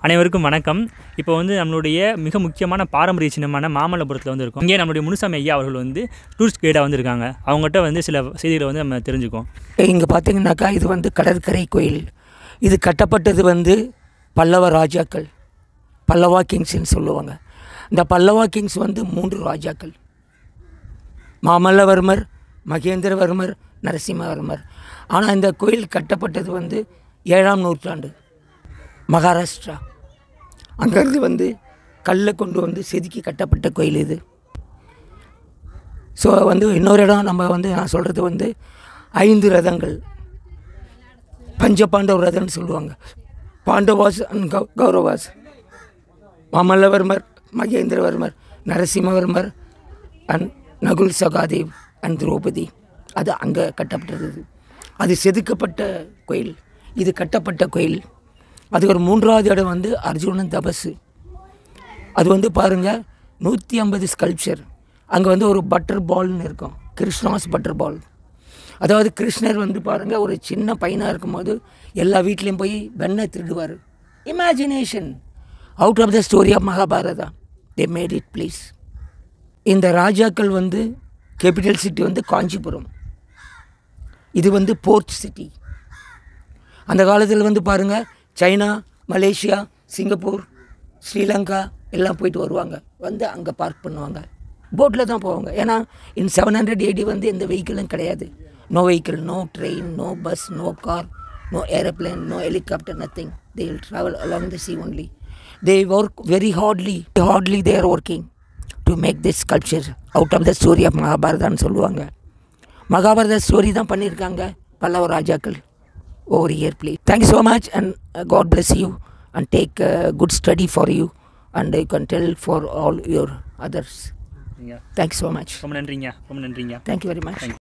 அனைவருக்கும் வணக்கம் இப்போ வந்து நம்மளுடைய மிக முக்கியமான பாரம்பரிய சின்னமான மாமல்லபுரத்தில் வந்து இருக்கோம் இங்கே நம்மளுடைய முனுசாமி ஐயா அவர்கள் வந்து டூரிஸ்ட் கைடாக வந்திருக்காங்க அவங்ககிட்ட வந்து சில செய்திகளை வந்து நம்ம தெரிஞ்சுக்கோம் இங்கே பார்த்தீங்கன்னாக்கா இது வந்து கடற்கரை கோயில் இது கட்டப்பட்டது வந்து பல்லவ ராஜாக்கள் பல்லவா கிங்ஸ்ன்னு சொல்லுவாங்க இந்த பல்லவா கிங்ஸ் வந்து மூன்று ராஜாக்கள் மாமல்லவர்மர் மகேந்திரவர்மர் நரசிம்மவர்மர் ஆனால் இந்த கோயில் கட்டப்பட்டது வந்து ஏழாம் நூற்றாண்டு மகாராஷ்டிரா அங்கேருந்து வந்து கல்லை கொண்டு வந்து செதுக்கி கட்டப்பட்ட கோயில் இது ஸோ வந்து இன்னொரு இடம் நம்ம வந்து நான் சொல்கிறது வந்து ஐந்து ரதங்கள் பஞ்ச பாண்டவ ரதம்னு சொல்லுவாங்க பாண்டவாஸ் அண்ட் கௌ கௌரவாஸ் மாமல்லவர்மர் மகேந்திரவர்மர் நரசிம்மவர்மர் அண்ட் நகுல் சகாதேவ் அண்ட் திரௌபதி அது அங்கே கட்டப்பட்டது அது செதுக்கப்பட்ட கோயில் இது கட்டப்பட்ட கோயில் அது ஒரு மூன்றாவது இடம் வந்து அர்ஜுனன் தபசு அது வந்து பாருங்கள் நூற்றி ஐம்பது ஸ்கல்ப்சர் அங்கே வந்து ஒரு பட்டர் பால்னு இருக்கும் கிருஷ்ணாஸ் பட்டர் பால் அதாவது கிருஷ்ணர் வந்து பாருங்கள் ஒரு சின்ன பையனாக இருக்கும்போது எல்லா வீட்லேயும் போய் வெண்ணெய் திருடுவார் imagination out of the story of Mahabharata they made it please இந்த ராஜாக்கள் வந்து கேபிட்டல் சிட்டி வந்து காஞ்சிபுரம் இது வந்து போர்ட் சிட்டி அந்த காலத்தில் வந்து பாருங்கள் சைனா மலேசியா சிங்கப்பூர் ஸ்ரீலங்கா எல்லாம் போயிட்டு வருவாங்க வந்து அங்கே பார்க் பண்ணுவாங்க போட்டில் தான் போவாங்க ஏன்னா இன் செவன் ஹண்ட்ரட் ஏடி வந்து எந்த வெஹிக்கிளும் கிடையாது no vehicle no train no bus no car no aeroplane no helicopter nothing they will travel along the sea only they work very hardly hardly they are working to make this culture out of the story of மகாபாரதான்னு சொல்லுவாங்க Mahabharata story தான் பண்ணியிருக்காங்க பல்லவ ராஜாக்கள் over here please thank you so much and uh, god bless you and take uh, good study for you and you can tell for all your others thank you so much ரொம்ப நன்றிங்க ரொம்ப நன்றிங்க thank you very much